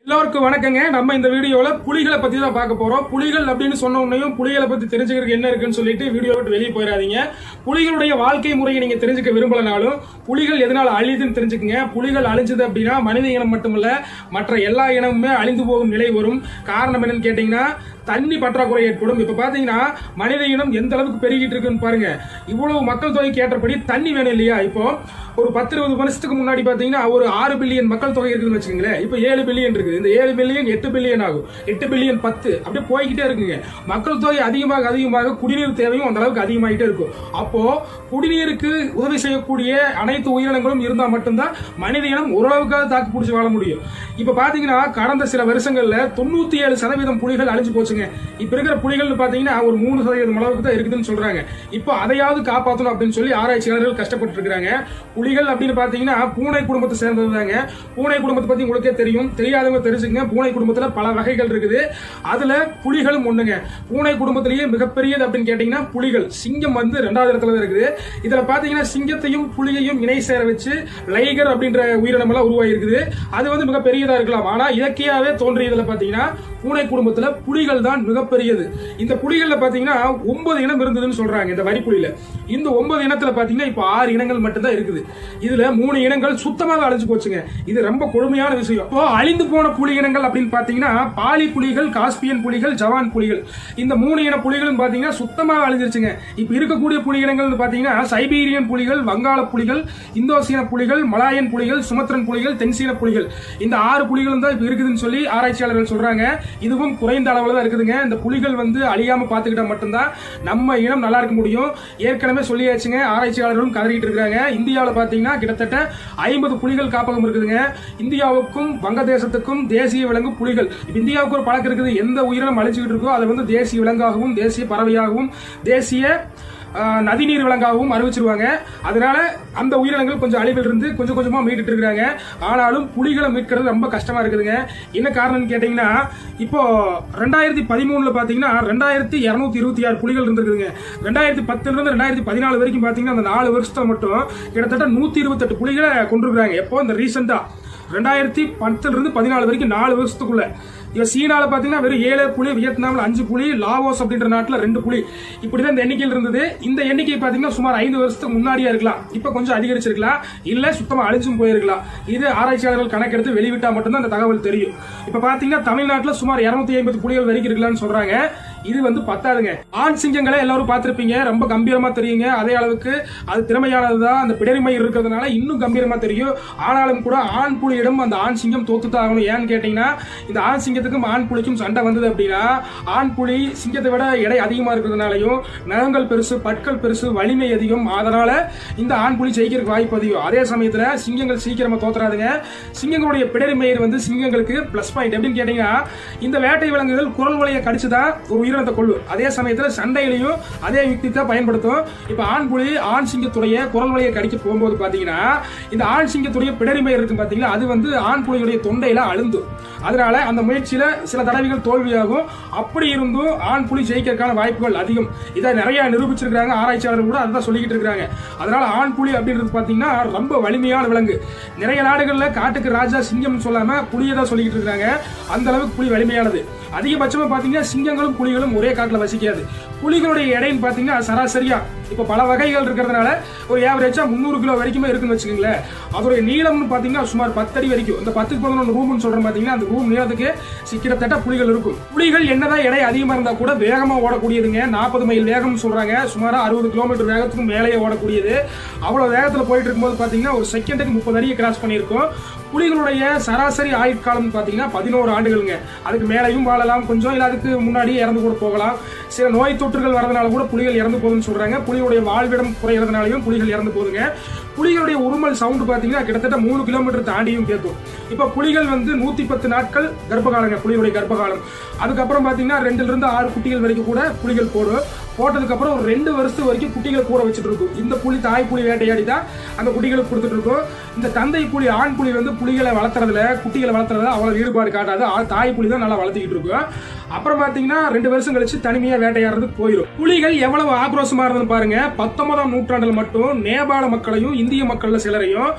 எல்லோருக்கும் வணக்கங்க நம்ம இந்த வீடியோல புலிகளை பத்தி தான் பார்க்க போறோம் புலிகள் அப்படின்னு சொன்ன உடனேயும் புலிகளை பத்தி தெரிஞ்சுக்கிறதுக்கு என்ன இருக்குன்னு சொல்லிட்டு வீடியோ விட்டு வெளியே போயிடாதீங்க புலிகளுடைய வாழ்க்கை முறையை நீங்க தெரிஞ்சுக்க விரும்பலனாலும் புலிகள் எதனால அழியுதுன்னு தெரிஞ்சுக்கங்க புலிகள் அழிஞ்சது அப்படின்னா மனித இனம் மட்டுமல்ல மற்ற எல்லா இனமுமே அழிந்து போகும் நிலை வரும் காரணம் என்னன்னு கேட்டீங்கன்னா தண்ணி பற்றாக்குறை ஏற்படும் இப்ப பாத்தீங்கன்னா மனித இனம் எந்த அளவுக்கு பெருகிட்டு இருக்குன்னு பாருங்க இவ்வளவு மக்கள் தொகைக்கு ஏற்றபடி தண்ணி வேணும் இல்லையா இப்போ ஒரு பத்து இருபது வருஷத்துக்கு முன்னாடி பாத்தீங்கன்னா ஒரு ஆறு பில்லியன் மக்கள் தொகை இருக்குன்னு வச்சுக்கோங்களேன் இப்போ ஏழு பில்லியன் இருக்குது இந்த ஏழு பில்லியன் எட்டு பில்லியன் ஆகும் எட்டு பில்லியன் பத்து அப்படியே போய்கிட்டே இருக்குங்க மக்கள் தொகை அதிகமாக அதிகமாக குடிநீர் தேவையும் அந்த அளவுக்கு அதிகமாகிட்டே இருக்கும் அப்போ குடிநீருக்கு உதவி செய்யக்கூடிய அனைத்து உயிரினங்களும் இருந்தா மட்டும்தான் மனித இனம் ஓரளவுக்காக தாக்கு பிடிச்சி வாழ முடியும் இப்ப பாத்தீங்கன்னா கடந்த சில வருஷங்கள்ல தொண்ணூத்தி ஏழு சதவீதம் புலிகள் அழிஞ்சு போச்சுங்க இப்ப இருக்கிற புலிகள் பாத்தீங்கன்னா ஒரு மூணு சதவீதம் அளவுக்கு தான் இருக்குதுன்னு சொல்றாங்க இப்போ அதையாவது காப்பாற்றணும் அப்படின்னு சொல்லி ஆராய்ச்சியாளர்கள் கஷ்டப்பட்டு இருக்காங்க புலிகள் அப்படின்னு பாத்தீங்கன்னா பூனை குடும்பத்தை சேர்ந்தது தாங்க பூனை குடும்பத்தை பத்தி உங்களுக்கே தெரியும் தெரியாதவங்க தெரிஞ்சுக்கங்க பூனை குடும்பத்துல பல வகைகள் இருக்குது அதுல புலிகளும் ஒண்ணுங்க பூனை குடும்பத்திலேயே மிகப்பெரியது அப்படின்னு கேட்டீங்கன்னா புலிகள் சிங்கம் வந்து ரெண்டாவது இடத்துல தான் இருக்குது இதுல பாத்தீங்கன்னா சிங்கத்தையும் புலியையும் இணை சேர வச்சு லைகர் அப்படின்ற உயிரினம் எல்லாம் உருவாகி இருக்குது அது வந்து மிக பெரியதா இருக்கலாம் ஆனா இயற்கையாவே தோன்றியதுல பாத்தீங்கன்னா பூனை குடும்பத்துல புலிகள் தான் மிகப்பெரியது இந்த புலிகள்ல பாத்தீங்கன்னா ஒன்பது இனம் இருந்ததுன்னு சொல்றாங்க இந்த வரி புலியில இந்த ஒன்பது இனத்துல பாத்தீங்கன்னா இப்ப ஆறு இனங்கள் மட்டும்தான் இருக்குது இதுல மூணு இனங்கள் சுத்தமாக அழிஞ்சு போச்சுங்க இது ரொம்ப கொடுமையான விஷயம் இப்போ அழிந்து போன புலி இனங்கள் அப்படின்னு பாத்தீங்கன்னா பாலி புலிகள் காஸ்பியன் புலிகள் ஜவான் புலிகள் இந்த மூணு இன புலிகளும் பாத்தீங்கன்னா சுத்தமாக அழிஞ்சிருச்சுங்க இப்ப இருக்கக்கூடிய புலி இனங்கள் பாத்தீங்கன்னா சைபீரியன் புலிகள் வங்காள புலிகள் இந்தோசீன புலிகள் மலாயன் புலிகள் சுமத்ரன் புலிகள் தென்சீன புலிகள் இந்த ஆறு புலிகளும் தான் இப்ப இருக்குதுன்னு சொல்லி ஆராய்ச்சியாளர்கள் சொல்றாங்க இதுவும் குறைந்த அளவுல தான் இருக்குதுங்க இந்த புலிகள் வந்து அழியாம பாத்துக்கிட்டா மட்டும்தான் நம்ம இனம் நல்லா இருக்க முடியும் ஏற்கனவே சொல்லியாச்சுங்க ஆராய்ச்சியாளர்களும் கதறிட்டு இருக்காங்க இந்தியாவில் பாத்தீங்கன்னா கிட்டத்தட்ட ஐம்பது புலிகள் காப்பகம் இருக்குதுங்க இந்தியாவுக்கும் வங்கதேசத்துக்கும் தேசிய விலங்கு புலிகள் இப்ப இந்தியாவுக்கு ஒரு பழக்கம் இருக்குது எந்த உயிரினம் அழிச்சுக்கிட்டு இருக்கோ அதை வந்து தேசிய விலங்காகவும் தேசிய பறவையாகவும் தேசிய ஆஹ், நதிநீர் விலங்காகவும் அறிவிச்சிருவாங்க அதனால அந்த உயிரினங்கள் கொஞ்சம் அழிவில் இருந்து கொஞ்சம் கொஞ்சமா மீட்டுட்டு இருக்காங்க ஆனாலும் புலிகளை மீட்கிறது ரொம்ப கஷ்டமா இருக்குதுங்க என்ன காரணம்னு கேட்டீங்கன்னா இப்போ ரெண்டாயிரத்தி பதிமூணுல பாத்தீங்கன்னா ரெண்டாயிரத்தி இருநூத்தி இருபத்தி ஆறு புலிகள் இருந்திருக்குதுங்க ரெண்டாயிரத்தி பத்துல இருந்து ரெண்டாயிரத்தி பதினாலு வரைக்கும் பாத்தீங்கன்னா அந்த நாலு வருஷத்துல மட்டும் கிட்டத்தட்ட நூத்தி இருபத்தெட்டு புலிகளை கொண்டிருக்கிறாங்க எப்போ இந்த ரீசெண்டா ரெண்டாயிரத்தி பத்துல இருந்து பதினாலு வரைக்கும் நாலு வருஷத்துக்குள்ள இவ சீனால பாத்தீங்கன்னா வெறும் ஏழு புலி வியட்நாம்ல அஞ்சு புலி லாவோஸ் அப்படின்ற நாட்டுல ரெண்டு புலி இப்படிதான் இந்த எண்ணிக்கையில் இருந்தது இந்த எண்ணிக்கை பாத்தீங்கன்னா சுமார் ஐந்து வருஷத்துக்கு முன்னாடியே இருக்கலாம் இப்ப கொஞ்சம் அதிகரிச்சிருக்கலாம் இல்ல சுத்தமா அழிஞ்சும் போயிருக்கலாம் இது ஆராய்ச்சியாளர்கள் கணக்கெடுத்து வெளிவிட்டா மட்டும்தான் அந்த தகவல் தெரியும் இப்ப பாத்தீங்கன்னா தமிழ்நாட்டுல சுமார் இருநூத்தி ஐம்பது புலிகள் வரைக்கும் இருக்கலாம்னு சொல்றாங்க இது வந்து பத்தாதுங்க ஆண் சிங்கங்களை எல்லாரும் பார்த்திருப்பீங்க ரொம்ப கம்பீரமா தெரியுங்க அதே அளவுக்கு அது திறமையானதுதான் அந்த பிடரிமை இருக்கிறதுனால இன்னும் கம்பீரமா தெரியும் ஆனாலும் கூட ஆண் புலியிடம் அந்த ஆண் சிங்கம் தோத்துதான் ஆகணும் ஏன்னு கேட்டீங்கன்னா இந்த ஆண் சிங்கத்துக்கும் ஆண் புலிக்கும் சண்டை வந்தது அப்படின்னா ஆண் புலி சிங்கத்தை விட எடை அதிகமா இருக்கிறதுனாலையும் நகங்கள் பெருசு பற்கள் பெருசு வலிமை அதிகம் அதனால இந்த ஆண் புலி ஜெயிக்கிறதுக்கு வாய்ப்பு அதிகம் அதே சமயத்துல சிங்கங்கள் சீக்கிரமா தோத்துறாதுங்க சிங்கங்களுடைய பிடரிமையர் வந்து சிங்கங்களுக்கு பிளஸ் பாயிண்ட் எப்படின்னு கேட்டீங்கன்னா இந்த வேட்டை விலங்குகள் குரல் வலையை கடிச்சுதான் ஒரு உயிரினத்தை கொள்ளும் அதே சமயத்துல சண்டையிலையும் அதே யுக்தி தான் பயன்படுத்தும் இப்ப ஆண் புலி ஆண் சிங்கத்துடைய குரல் வலையை கடிக்க போகும்போது பாத்தீங்கன்னா இந்த ஆண் சிங்கத்துடைய பிடரிமையர் இருக்கு பாத்தீங்களா அது வந்து ஆண் புலியுடைய தொண்டையில அழுந்தும் அதனால அந்த முயற்சியில சில தடவைகள் தோல்வியாகும் அப்படி இருந்தும் ஆண் புலி ஜெயிக்கிறதுக்கான வாய்ப்புகள் அதிகம் இதை நிறைய நிரூபிச்சிருக்காங்க ஆராய்ச்சியாளர்கள் கூட அதுதான் சொல்லிக்கிட்டு இருக்காங்க அதனால ஆண் புலி அப்படின்றது பாத்தீங்கன்னா ரொம்ப வலிமையான விலங்கு நிறைய நாடுகள்ல காட்டுக்கு ராஜா சிங்கம் சொல்லாம புலியை தான் சொல்லிக்கிட்டு இருக்காங்க அந்த அளவுக்கு புலி வலிமையானது அதிகபட்சமா பாத்தீங்கன்னா சிங்கங்களும் புலிகளும் ஒரே காட்டுல வசிக்காது புலிகளுடைய எடைன்னு பாத்தீங்கன்னா சராசரியா இப்ப பல வகைகள் இருக்கிறதுனால ஒரு ஏவரேஜா முந்நூறு கிலோ வரைக்குமே இருக்குன்னு வச்சுக்கோங்களேன் அதோடைய நீளம்னு பாத்தீங்கன்னா சுமார் பத்து அடி வரைக்கும் இந்த பத்துக்கு பதினொன்று ரூம்னு சொல்றோம் பாத்தீங்கன்னா அந்த ரூம் நீளத்துக்கு சி- கிட்டத்தட்ட புலிகள் இருக்கும் புலிகள் என்னதான் எடை அதிகமா இருந்தா கூட வேகமா ஓடக்கூடியதுங்க நாற்பது மைல் வேகம் சொல்றாங்க சுமாரா அறுபது கிலோமீட்டர் வேகத்துக்கும் மேலேயே ஓடக்கூடியது அவ்வளவு வேகத்துல போயிட்டு இருக்கும்போது பாத்தீங்கன்னா ஒரு செகண்டுக்கு முப்பது அடியை கிராஸ் பண்ணியிருக்கும் புலிகளுடைய சராசரி ஆயுட்காலம் பாத்தீங்கன்னா பதினோரு ஆண்டுகளுங்க அதுக்கு மேலையும் வாழலாம் கொஞ்சம் இல்ல அதுக்கு முன்னாடியே இறந்து கூட போகலாம் சில நோய் தொற்றுகள் வரதுனால கூட புலிகள் இறந்து போகுதுன்னு சொல்றாங்க புலிகளுடைய வாழ்விடம் குறையறதுனாலையும் புலிகள் இறந்து போகுதுங்க புலிகளுடைய உருமல் சவுண்ட் பாத்தீங்கன்னா கிட்டத்தட்ட மூணு கிலோமீட்டர் தாண்டியும் கேட்கும் இப்ப புலிகள் வந்து நூத்தி பத்து நாட்கள் கர்ப்பகாலங்க புலிகளுடைய கர்ப்பகாலம் அதுக்கப்புறம் பாத்தீங்கன்னா ரெண்டுல இருந்து ஆறு குட்டிகள் வரைக்கும் கூட புலிகள் போடும் போட்டதுக்கு அப்புறம் ஒரு ரெண்டு வருஷத்து வரைக்கும் குட்டிகளை கூட வச்சுட்டு இருக்கும் இந்த புலி தாய் புலி வேட்டையாடி தான் அந்த குட்டிகளுக்கு கொடுத்துட்டு இருக்கும் இந்த தந்தை புலி ஆண் புலி வந்து புலிகளை வளர்த்துறதுல குட்டிகளை வளர்த்துறதுல அவ்வளவு ஈடுபாடு காட்டாது ஆ- தாய் புலி தான் நல்லா வளர்த்திக்கிட்டு இருக்கும் அப்புறம் பாத்தீங்கன்னா ரெண்டு வருஷம் கழிச்சு தனிமையா வேட்டையாடுறதுக்கு போயிடும் புலிகள் எவ்வளவு ஆக்ரோஷமா இருந்ததுன்னு பாருங்க பத்தொன்பதாம் நூற்றாண்டுல மட்டும் நேபாள மக்களையும் இந்திய மக்கள்ல சிலரையும்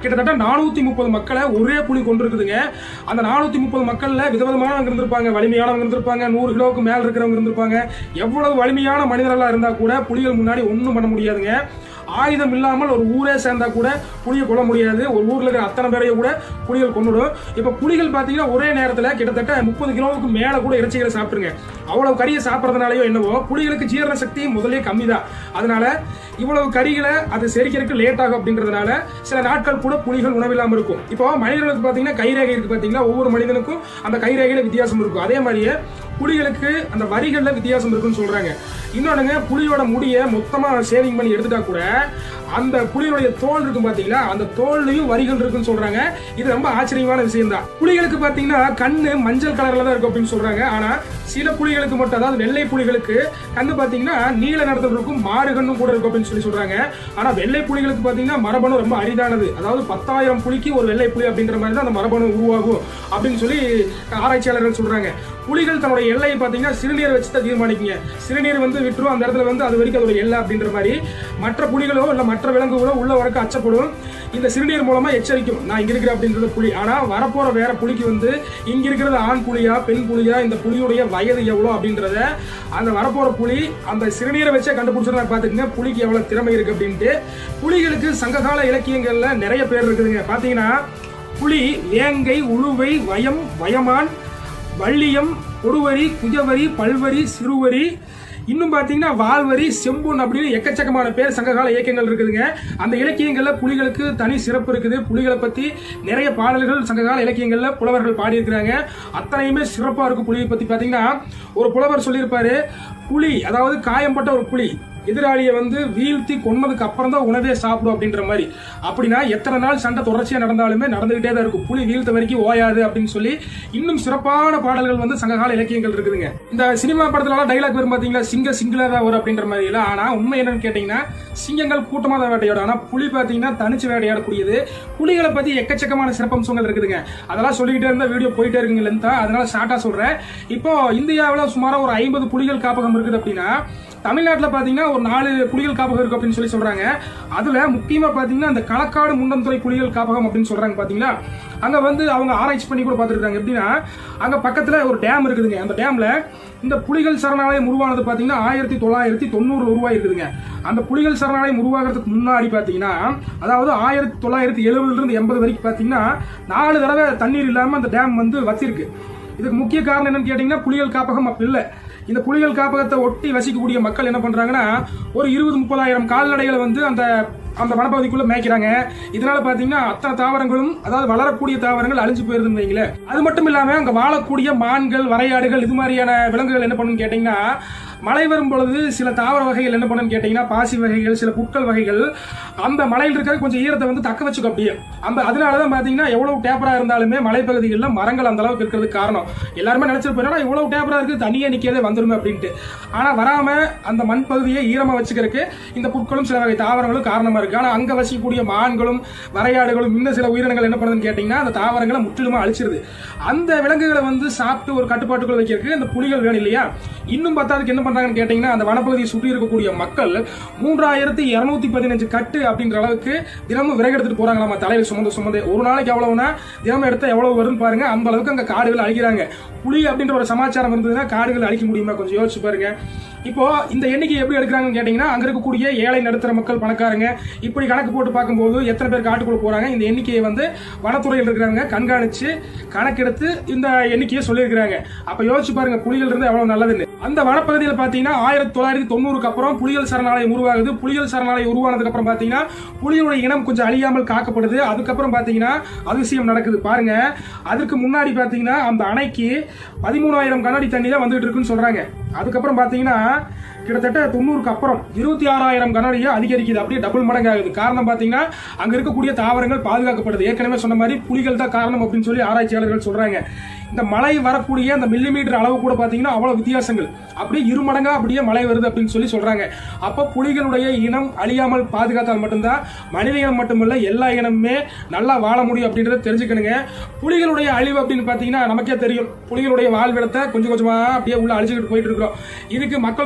கிட்டத்தட்ட நானூத்தி முப்பது மக்களை ஒரே புலி கொண்டிருக்குதுங்க அந்த நானூத்தி முப்பது மக்கள்ல விதவிதமானவங்க இருந்திருப்பாங்க வலிமையானவங்க இருந்திருப்பாங்க நூறு கிலோவுக்கு மேல இருக்கிறவங்க இருந்திருப்பாங்க எவ்வளவு வலிமையான மனிதர்களா இருந்தா கூட புலிகள் முன்னாடி ஒண்ணும் பண்ண முடியாதுங்க ஆயுதம் இல்லாமல் ஒரு ஊரே சேர்ந்தா கூட புலியை கொல்ல முடியாது ஒரு ஊர்ல இருக்கிற அத்தனை பேரையும் கூட புலிகள் கொண்டுடும் இப்ப புலிகள் பாத்தீங்கன்னா ஒரே நேரத்துல கிட்டத்தட்ட முப்பது கிலோவுக்கு மேல கூட இறைச்சிகளை சாப்பிட்டுருங்க அவ்வளவு கறியை சாப்பிடறதுனாலயோ என்னவோ புலிகளுக்கு ஜீரண சக்தி முதலே கம்மி தான் அதனால இவ்வளவு கறிகளை அது செரிக்கிறதுக்கு லேட் ஆகும் அப்படின்றதுனால சில நாட்கள் கூட புலிகள் உணவில்லாம இருக்கும் இப்போ மனிதர்களுக்கு பாத்தீங்கன்னா கைரேகை இருக்கு பாத்தீங்களா ஒவ்வொரு மனிதனுக்கும் அந்த கைரேகையில வித்தியாசம் இருக்கும் அதே மாதிரியே புலிகளுக்கு அந்த வரிகள்ல வித்தியாசம் இருக்குன்னு சொல்றாங்க இன்னொன்னுங்க புலியோட முடியை மொத்தமா சேவிங் பண்ணி எடுத்துட்டா கூட அந்த புலியோடைய தோல் இருக்கும் பாத்தீங்களா அந்த தோல்லையும் வரிகள் இருக்குன்னு சொல்றாங்க இது ரொம்ப ஆச்சரியமான விஷயம் தான் புலிகளுக்கு பாத்தீங்கன்னா கண்ணு மஞ்சள் கலர்ல தான் இருக்கும் அப்படின்னு சொல்றாங்க ஆனா சில புலிகளுக்கு மட்டும் அதாவது வெள்ளை புலிகளுக்கு கண்ணு பாத்தீங்கன்னா நீல நிறத்தில் இருக்கும் மாறு கண்ணும் கூட இருக்கும் அப்படின்னு சொல்லி சொல்றாங்க ஆனா வெள்ளை புலிகளுக்கு பாத்தீங்கன்னா மரபணு ரொம்ப அரிதானது அதாவது பத்தாயிரம் புலிக்கு ஒரு வெள்ளை புலி அப்படின்ற மாதிரி தான் அந்த மரபணு உருவாகும் அப்படின்னு சொல்லி ஆராய்ச்சியாளர்கள் சொல்றாங்க புலிகள் தன்னுடைய எல்லையை பாத்தீங்கன்னா சிறுநீர் வச்சு தான் தீர்மானிக்குங்க சிறுநீர் வந்து விட்டுரும் அந்த இடத்துல வந்து அது வரைக்கும் அதோட எல்லை அப்படின்ற மாதிரி மற்ற புலிகளோ இல்ல மற்ற விலங்குகளோ உள்ள வரக்கு அச்சப்படும் இந்த சிறுநீர் மூலமா எச்சரிக்கும் நான் இங்க இருக்கிறேன் அப்படின்றது புலி ஆனா வரப்போற வேற புலிக்கு வந்து இங்க இருக்கிறது ஆண் புலியா பெண் புலியா இந்த புலியுடைய வயது எவ்வளவு அப்படின்றத அந்த வரப்போற புலி அந்த சிறுநீரை வச்சே கண்டுபிடிச்சிருந்தா பாத்துக்கங்க புலிக்கு எவ்வளவு திறமை இருக்கு அப்படின்ட்டு புலிகளுக்கு சங்ககால இலக்கியங்கள்ல நிறைய பேர் இருக்குதுங்க பாத்தீங்கன்னா புலி வேங்கை உழுவை வயம் வயமான் வள்ளியம் கொடுவரி குஜவரி பல்வரி சிறுவரி இன்னும் பாத்தீங்கன்னா வால்வரி செம்பொன் அப்படின்னு எக்கச்சக்கமான பேர் சங்ககால இலக்கியங்கள் இருக்குதுங்க அந்த இலக்கியங்கள்ல புலிகளுக்கு தனி சிறப்பு இருக்குது புலிகளை பத்தி நிறைய பாடல்கள் சங்ககால இலக்கியங்கள்ல புலவர்கள் பாடியிருக்கிறாங்க அத்தனையுமே சிறப்பா இருக்கும் புலியை பத்தி பாத்தீங்கன்னா ஒரு புலவர் சொல்லியிருப்பாரு புலி அதாவது காயம்பட்ட ஒரு புலி எதிராளியை வந்து வீழ்த்தி கொன்னதுக்கு அப்புறம் தான் உணவே சாப்பிடும் அப்படின்ற மாதிரி அப்படின்னா எத்தனை நாள் சண்டை தொடர்ச்சியா நடந்தாலுமே நடந்துகிட்டே தான் இருக்கும் புலி வீழ்த்த வரைக்கும் ஓயாது அப்படின்னு சொல்லி இன்னும் சிறப்பான பாடல்கள் வந்து சங்ககால இலக்கியங்கள் இருக்குதுங்க இந்த சினிமா படத்துல டைலாக் வரும் பாத்தீங்களா சிங்க சிங்கிளா தான் வரும் அப்படின்ற மாதிரி எல்லாம் ஆனா உண்மை என்னன்னு கேட்டீங்கன்னா சிங்கங்கள் கூட்டமா தான் வேட்டையாடும் ஆனா புலி பாத்தீங்கன்னா தனிச்சு வேட்டையாடக்கூடியது புலிகளை பத்தி எக்கச்சக்கமான சிறப்பம்சங்கள் இருக்குதுங்க அதெல்லாம் சொல்லிக்கிட்டே இருந்தா வீடியோ போயிட்டே இருக்குங்க லென்த்தா அதனால ஷார்ட்டா சொல்றேன் இப்போ இந்தியாவில் சுமாரா ஒரு ஐம்பது புலிகள் காப்பகம் இருக்குது அப்படின்னா தமிழ்நாட்டில் பார்த்தீங்கன்னா ஒரு நாலு புலிகள் காப்பகம் இருக்கு அப்படின்னு சொல்லி சொல்றாங்க அதுல முக்கியமா பார்த்தீங்கன்னா அந்த களக்காடு முண்டந்துறை புலிகள் காப்பகம் அப்படின்னு சொல்றாங்க பாத்தீங்களா அங்க வந்து அவங்க ஆராய்ச்சி பண்ணி கூட பார்த்துருக்காங்க எப்படின்னா அங்க பக்கத்துல ஒரு டேம் இருக்குதுங்க அந்த டேம்ல இந்த புலிகள் சரணாலயம் உருவானது பாத்தீங்கன்னா ஆயிரத்தி தொள்ளாயிரத்தி தொண்ணூறு உருவாயிருக்குதுங்க அந்த புலிகள் சரணாலயம் உருவாகிறதுக்கு முன்னாடி பாத்தீங்கன்னா அதாவது ஆயிரத்தி தொள்ளாயிரத்தி எழுபதுல இருந்து எண்பது வரைக்கும் பாத்தீங்கன்னா நாலு தடவை தண்ணீர் இல்லாம அந்த டேம் வந்து வச்சிருக்கு இதுக்கு முக்கிய காரணம் என்னன்னு கேட்டீங்கன்னா புலிகள் காப்பகம் அப்படி இல்லை இந்த புலிகள் காப்பகத்தை ஒட்டி வசிக்கக்கூடிய மக்கள் என்ன பண்றாங்கன்னா ஒரு இருபது முப்பதாயிரம் கால்நடைகளை வந்து அந்த அந்த வனப்பகுதிக்குள்ள மேய்க்கிறாங்க இதனால பாத்தீங்கன்னா அத்தனை தாவரங்களும் அதாவது வளரக்கூடிய தாவரங்கள் அழிஞ்சு போயிருதுன்னு வைங்களேன் அது மட்டும் இல்லாம அங்க வாழக்கூடிய மான்கள் வரையாடுகள் இது மாதிரியான விலங்குகள் என்ன பண்ணுன்னு கேட்டீங்கன்னா மழை வரும் பொழுது சில தாவர வகைகள் என்ன பண்ணுன்னு கேட்டீங்கன்னா பாசி வகைகள் சில புட்கள் வகைகள் அந்த மலையில் இருக்கிற கொஞ்சம் ஈரத்தை வந்து தக்க வச்சுக்கும் அப்படியே அந்த அதனாலதான் பாத்தீங்கன்னா எவ்வளவு டேப்பரா இருந்தாலுமே மலைப்பகுதிகளில் மரங்கள் அந்த அளவுக்கு இருக்கிறதுக்கு காரணம் எல்லாருமே நினைச்சிருப்போம் இவ்வளவு டேப்பரா இருக்கு தனியே நிக்கதே வந்துருமே அப்படின்ட்டு ஆனா வராம அந்த மண் பகுதியை ஈரமா வச்சுக்கிறதுக்கு இந்த புட்களும் சில வகை தாவரங்களும் காரணமா இருக்கு ஆனா அங்க வசிக்கக்கூடிய மான்களும் வரையாடுகளும் இன்னும் சில உயிரினங்கள் என்ன பண்ணுதுன்னு கேட்டீங்கன்னா அந்த தாவரங்களை முற்றிலுமா அழிச்சிருது அந்த விலங்குகளை வந்து சாப்பிட்டு ஒரு கட்டுப்பாட்டுக்குள்ள வைக்கிறதுக்கு இந்த புலிகள் வேணும் இல்லையா இன்னும் பத்தாவதுக்கு என்ன பண்றாங்கன்னு கேட்டீங்கன்னா அந்த வனப்பகுதியை சுற்றி இருக்கக்கூடிய மக்கள் மூன்றாயிரத்தி இருநூத்தி பதினஞ்சு கட்டு அப்படின்ற அளவுக்கு தினமும் விறகு எடுத்துட்டு போறாங்களாமா தலையில் சுமந்து சுமந்து ஒரு நாளைக்கு எவ்வளவுனா தினமும் எடுத்தா எவ்வளவு வரும்னு பாருங்க அந்த அளவுக்கு அங்க காடுகள் அழிக்கிறாங்க புலி அப்படின்ற ஒரு சமாச்சாரம் இருந்ததுன்னா காடுகள் அழிக்க முடியுமா கொஞ்சம் யோசிச்சு பாருங்க இப்போ இந்த எண்ணிக்கை எப்படி எடுக்கிறாங்கன்னு கேட்டீங்கன்னா அங்க இருக்கக்கூடிய ஏழை நடுத்தர மக்கள் பணக்காரங்க இப்படி கணக்கு போட்டு பார்க்கும்போது எத்தனை பேர் காட்டுக்குள்ள போறாங்க இந்த எண்ணிக்கையை வந்து வனத்துறையில் இருக்கிறவங்க கண்காணிச்சு கணக்கெடுத்து இந்த எண்ணிக்கையை சொல்லியிருக்கிறாங்க அப்ப யோசிச்சு பாருங்க புலிகள் இருந்து எவ்வளவு நல்லதுன்னு அந்த வனப்பகுதியில் பாத்தீங்கன்னா ஆயிரத்தி தொள்ளாயிரத்தி தொண்ணூறுக்கு அப்புறம் புலிகள் சரணாலயம் உருவாகுது புலிகள் சரணாலயம் உருவானதுக்கு அப்புறம் பாத்தீங்கன்னா புலியோட இனம் கொஞ்சம் அழியாமல் காக்கப்படுது அதுக்கப்புறம் பாத்தீங்கன்னா அதிசயம் நடக்குது பாருங்க அதுக்கு முன்னாடி பாத்தீங்கன்னா அந்த அணைக்கு பதிமூணாயிரம் கண்ணாடி தண்ணி தான் வந்துட்டு இருக்குன்னு சொல்றாங்க அதுக்கப்புறம் பாத்தீங்கன்னா கிட்டத்தட்ட தொண்ணூறுக்கு அப்புறம் இருபத்தி ஆறாயிரம் கனடியா அதிகரிக்குது அப்படியே டபுள் மடங்கு ஆகுது காரணம் பாத்தீங்கன்னா அங்க இருக்கக்கூடிய தாவரங்கள் பாதுகாக்கப்படுது ஏற்கனவே சொன்ன மாதிரி புலிகள் தான் காரணம் அப்படின்னு சொல்லி ஆராய்ச்சியாளர்கள் சொல்றாங்க இந்த மழை வரக்கூடிய அந்த மில்லிமீட்டர் அளவு கூட பாத்தீங்கன்னா அவ்வளவு வித்தியாசங்கள் அப்படியே இரு மடங்கா அப்படியே மழை வருது அப்படின்னு சொல்லி சொல்றாங்க அப்ப புலிகளுடைய இனம் அழியாமல் பாதுகாத்தால் மட்டும்தான் மனித இனம் மட்டுமல்ல எல்லா இனமுமே நல்லா வாழ முடியும் அப்படின்றத தெரிஞ்சுக்கணுங்க புலிகளுடைய அழிவு அப்படின்னு பாத்தீங்கன்னா நமக்கே தெரியும் புலிகளுடைய வாழ்விடத்தை கொஞ்சம் கொஞ்சமா அப்படியே உள்ள அழிச்சுக்கிட்டு போயிட்டு இருக்கிறோம் இதுக்கு மக்கள் தொகை பெருக்கம்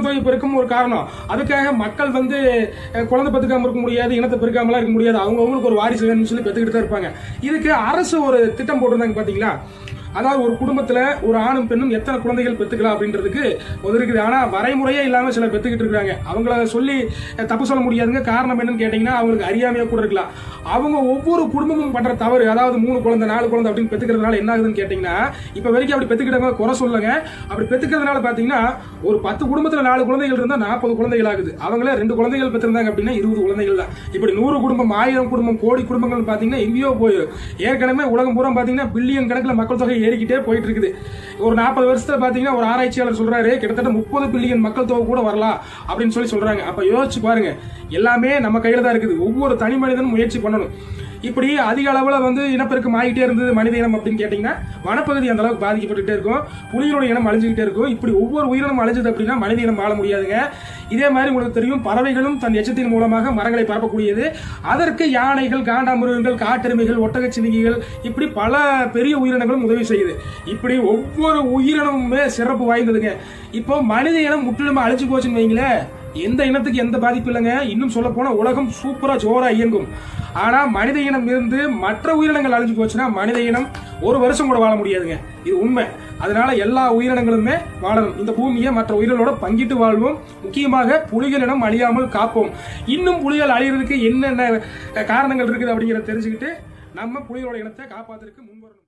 பெருக்கம் ஒரு காரணம் அதுக்காக மக்கள் வந்து அஹ், குழந்தை பெற்றுக்காம இருக்க முடியாது இனத்தை பெருக்காமலாம் இருக்க முடியாது அவங்கவுங்களுக்கு ஒரு வாரிசு வேணும்னு சொல்லி பெற்றுக்கிட்டு தான் இருப்பாங்க இதுக்கு அரசு ஒரு திட்டம் போட்டிருந்தாங்க பாத்தீங்களா அதாவது ஒரு குடும்பத்துல ஒரு ஆணும் பெண்ணும் எத்தனை குழந்தைகள் பெத்துக்கலாம் அப்படின்றதுக்கு ஒரு இருக்குது ஆனா வரைமுறையே இல்லாம சிலர் பெத்துக்கிட்டு இருக்காங்க அவங்கள சொல்லி அஹ், தப்பு சொல்ல முடியாதுங்க காரணம் என்னன்னு கேட்டீங்கன்னா அவங்களுக்கு அறியாமையா கூட இருக்கலாம் அவங்க ஒவ்வொரு குடும்பமும் பண்ற தவறு அதாவது மூணு குழந்தை நாலு குழந்தை அப்படின்னு பெத்துக்கிறதுனால என்ன ஆகுதுன்னு கேட்டீங்கன்னா இப்ப வரைக்கும் அப்படி பெத்துக்கிட்டவங்க குறை சொல்லுங்க அப்படி பெத்துக்கிறதுனால பாத்தீங்கன்னா ஒரு பத்து குடும்பத்துல நாலு குழந்தைகள் இருந்தா நாற்பது குழந்தைகள் ஆகுது அவங்கள ரெண்டு குழந்தைகள் பெற்றிருந்தாங்க அப்படின்னா இருபது குழந்தைகள் தான் இப்படி நூறு குடும்பம் ஆயிரம் குடும்பம் கோடி குடும்பங்கள் பாத்தீங்கன்னா எங்கேயோ போயிடும் ஏற்கனவே உலகம் பூரா பாத்தீங்கன்னா பில்லியன் கணக்குல மக்கள் தொகை ஏறிக்கிட்டே போயிட்டு இருக்குது ஒரு நாற்பது வருஷத்துல பாத்தீங்கன்னா ஒரு ஆராய்ச்சியாளர் சொல்றாரு கிட்டத்தட்ட முப்பது பில்லியன் மக்கள் தொகை கூட வரலாம் அப்படின்னு சொல்லி சொல்றாங்க அப்ப யோசிச்சு பாருங்க எல்லாமே நம்ம கையில தான் இருக்குது ஒவ்வொரு தனி மனிதனும் முயற்சி பண்ணணும் இப்படி அதிக அளவுல வந்து இனப்பெருக்கம் ஆகிட்டே இருந்தது மனித இனம் அப்படின்னு கேட்டீங்கன்னா வனப்பகுதி அந்த அளவுக்கு பாதிக்கப்பட்டுட்டே இருக்கும் புலிகளோட இனம் அழிஞ்சுக்கிட்டே இருக்கும் இப்படி ஒவ்வொரு உயிரினம் அழிஞ்சது அப்படின்னா மனித இனம் வாழ முடியாதுங்க இதே மாதிரி உங்களுக்கு தெரியும் பறவைகளும் தன் எச்சத்தின் மூலமாக மரங்களை பரப்பக்கூடியது அதற்கு யானைகள் காண்டாமிருகங்கள் காட்டெருமைகள் ஒட்டகச்சிவிங்கிகள் இப்படி பல பெரிய உயிரினங்களும் உதவி செய்யுது இப்படி ஒவ்வொரு உயிரினமுமே சிறப்பு வாய்ந்ததுங்க இப்போ மனித இனம் முற்றிலுமா அழிஞ்சு போச்சுன்னு வைங்களேன் எந்த இனத்துக்கு எந்த பாதிப்பு இல்லைங்க இன்னும் சொல்ல போனா உலகம் சூப்பரா ஜோரா இயங்கும் ஆனா மனித இனம் இருந்து மற்ற உயிரினங்கள் அழிஞ்சு போச்சுன்னா மனித இனம் ஒரு வருஷம் கூட வாழ முடியாதுங்க இது உண்மை அதனால எல்லா உயிரினங்களுமே வாழணும் இந்த பூமியை மற்ற உயிரினங்களோட பங்கிட்டு வாழ்வோம் முக்கியமாக புலிகளிடம் அழியாமல் காப்போம் இன்னும் புலிகள் அழியறதுக்கு என்னென்ன காரணங்கள் இருக்குது அப்படிங்கிறத தெரிஞ்சுக்கிட்டு நம்ம புலிகளோட இனத்தை காப்பாத்துறதுக்கு முன்வரணும்